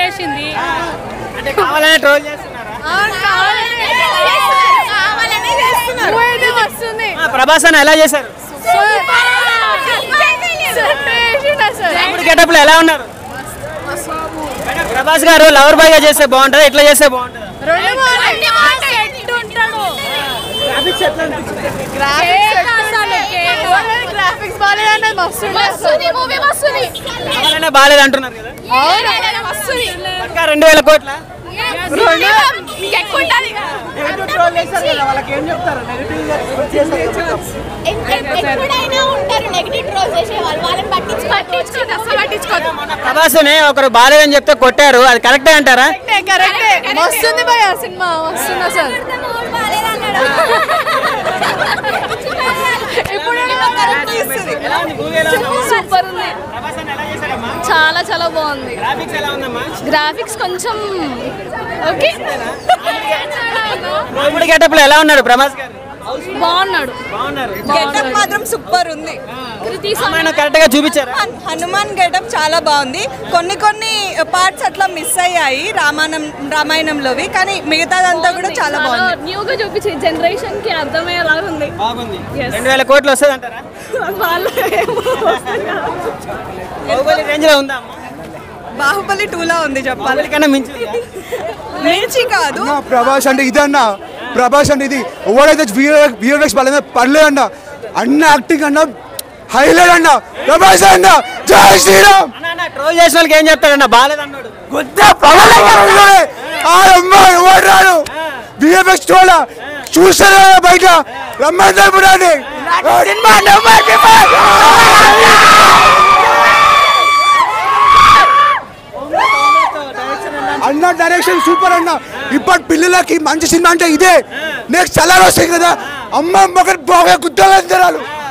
చేసింది అంటే కావాలనే ట్రోల్ చేస్తున్నారా Movie అయితే వస్తుంది ఆ, ప్రభాస్ అని ఎలా చేశారు ఇప్పుడు గెటప్ లో ఎలా ఉన్నారు మేడం, ప్రభాస్ గారు లవర్ బాయ్ గా చేస్తే బాగుంటుందా ఇట్లా చేస్తే బాగుంటుందా గ్రాఫిక్స్ బాగాలేదన్నది మస్తు కావాలనే బాగాలేదు అంటున్నారు కదా పక్కా రెండు వేల కోట్ల ఎప్పుడైనా ఉంటారు నెగిటివ్ ట్రోల్ చేసే వాళ్ళు వాళ్ళని పట్టించుకోవద్దు అసలు పట్టించుకోవద్దు ప్రభాస్ ఒకరు బాగాలేదని చెప్తే కొట్టారు అది కరెక్టే అంటారా కరెక్టే మస్తుంది భయ సినిమా వస్తుంది అసలు ఇప్పుడు సూపర్ ఉంది చాలా చాలా బాగుంది గ్రాఫిక్స్ కొంచెం ఓకే ఇప్పుడు గెటప్ లో ఎలా ఉన్నాడు ప్రభాస్ గారు బాగున్నాడు బాగున్నారు గెటప్ మాత్రం సూపర్ ఉంది కృతి ఆయన కరెక్ట్ గా చూపించారా హన్- హనుమాన్ గెటప్ చాలా బాగుంది కొన్ని కొన్ని పార్ట్స్ అట్లా మిస్ అయ్యాయి రామాయణం రామాయణంలోవి కానీ మిగతాదంతా కూడా చాలా బాగుంది న్యూగా చూపించి జనరేషన్ కి అర్థమయ్యేలాగా ఉంది బాగుంది రెండు వేల కోట్లు వస్తుంది అంటారా బాహుబలి రేంజ్ లో ఉందా అమ్మ? బాహుబలి టూలా ఉంది చెప్పాలి బాహుబలి కన్నా మించి మిర్చి కాదు అన్న, ప్రభాస్ అంటే ఇది అన్న ప్రభాస్ అంటే ఇది ఎవరైతే విఎఫ్ఎక్స్ పడలేదు పడలేదన్న అన్న యాక్టింగ్ అన్న హైలైట్ అన్న ప్రభాస్ అన్న జై శ్రీరామ్ ట్రోల్ చేసిన వాళ్ళకి ఏం చెప్తాడన్న బాగాలేదు అన్నాడు గుద్ద పగలగలడు. ఆ అమ్మాయి ఎవరు రాడు విఎఫ్ఎక్స్ చూడ చూస్తారా బయట రమ్మంటారు పురాణి సినిమా నెంబర్ అన్న డైరెక్షన్ సూపర్ అన్న ఇప్పటి పిల్లలకి మంచి సినిమా అంటే ఇదే నెక్స్ట్ చాలా వస్తాయి కదా అమ్మ మొక్కలు బాగా గుద్దలు